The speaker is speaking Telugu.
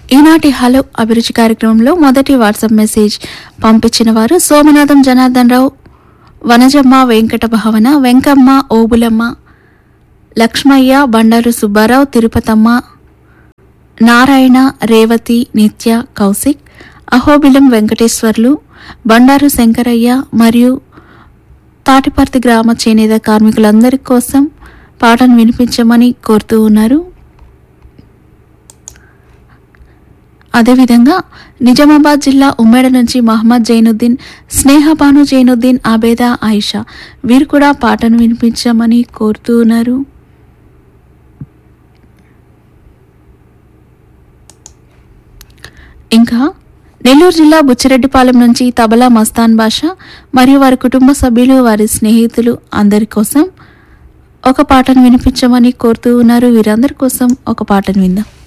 ఈనాటి హలో అభిరుచి కార్యక్రమంలో మొదటి వాట్సాప్ మెసేజ్ పంపించిన వారు సోమనాథం జనార్దన్ రావు వనజమ్మ వెంకట భావన వెంకమ్మ ఓబులమ్మ లక్ష్మయ్య బండారు సుబ్బారావు తిరుపతమ్మ నారాయణ రేవతి నిత్య కౌశిక్ అహోబిలం వెంకటేశ్వర్లు బండారు శంకరయ్య మరియు తాటిపర్తి గ్రామ చేనేత కార్మికులందరి కోసం పాటను వినిపించమని కోరుతూ ఉన్నారు అదేవిధంగా నిజామాబాద్ జిల్లా ఉమ్మేడ నుంచి మహమ్మద్ జైనుద్దీన్ స్నేహబాను జైనుద్దీన్ ఆబేదా ఆయిషా వీరు కూడా పాటను వినిపించమని కోరుతూ ఉన్నారు ఇంకా నెల్లూరు జిల్లా బుచ్చిరెడ్డిపాలెం నుంచి తబలా మస్తాన్ బాషా మరియు వారి కుటుంబ సభ్యులు వారి స్నేహితులు అందరి కోసం ఒక పాటను వినిపించమని కోరుతూ ఉన్నారు వీరందరి కోసం ఒక పాటను విందాం